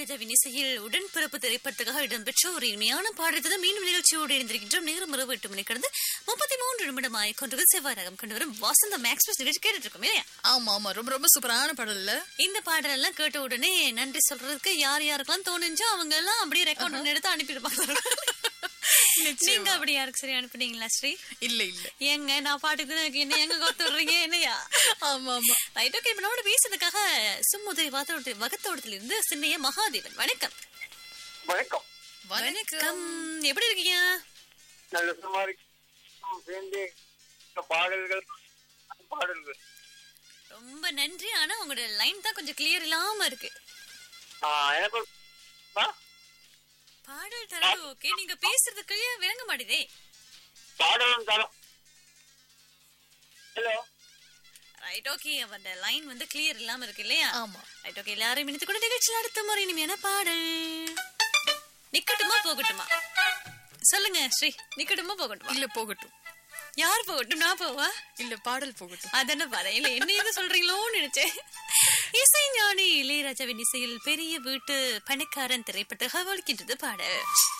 இளையராஜாவின் இசையில் உடன்பிறப்பு திரைப்படத்துக்காக இடம்பெற்ற ஒரு இனிமையான பாடத்தை மீண்டும் நிகழ்ச்சியோடு இருந்திருக்கின்றோம் நேரம் இரவு எட்டு மணி கடந்து முப்பத்தி மூன்று நிமிடமாய் கொண்டு செவ்வாய் ரகம் கொண்டு வரும் வசந்த மேக்ஸ்பிரஸ் நிகழ்ச்சி கேட்டுட்டு இருக்கோம் இல்லையா ஆமா ஆமா ரொம்ப ரொம்ப சூப்பரான பாடல் இல்ல இந்த பாடல் எல்லாம் கேட்ட உடனே நன்றி சொல்றதுக்கு யார் யாருக்கெல்லாம் தோணுச்சோ அவங்க எல்லாம் அப்படியே ரெக்கார்ட் ஒன்று எடுத்து அனுப்பிடுவாங்க நீங்க அப்படி யாருக்கு சரி அனுப்புனீங்களா ஸ்ரீ இல்ல இல்ல ஏங்க நான் பாட்டுக்கு தான் இருக்கேன். என்ன எங்க கொத்து விடுறீங்க என்னையா ஆமா ஆமா ரைட் ஓகே இப்ப நம்மளோட பேசுறதுக்காக சும்முதிரி வாத்தோட வகத்தோட்டத்துல இருந்து சின்னைய மகாதேவன் வணக்கம் வணக்கம் வணக்கம் எப்படி இருக்கீங்க நல்ல சுமாரி சேர்ந்து இந்த பாடல்கள் பாடல்கள் ரொம்ப நன்றி ஆனா உங்களோட லைன் தான் கொஞ்சம் கிளியர் இல்லாம இருக்கு ஆ, எனக்கு ஒரு- ஆ? பாடல் தரது ஓகே நீங்க பேசுறது கிளியர் விளங்க மாட்டேதே பாடலும் தரம் ஹலோ ரைட் ஓகே அவரோட லைன் வந்து கிளியர் இல்லாம இருக்கு இல்லையா ஆமா ரைட் ஓகே எல்லாரும் இணைத்து கூட நிகழ்ச்சியில் அடுத்த முறை இனிமையான பாடல் நிக்கட்டுமா போகட்டுமா சொல்லுங்க ஸ்ரீ நிக்கட்டுமா போகட்டுமா இல்ல போகட்டும் யார் போகட்டும் நான் போவா இல்ல பாடல் போகட்டும் அதென்ன பாரு இல்ல என்ன எது சொல்றீங்களோன்னு நினைச்சேன் இசை ஞானி இளையராஜாவின் இசையில் பெரிய வீட்டு பணக்காரன் திரைப்பட்டு ஒழிக்கின்றது பாட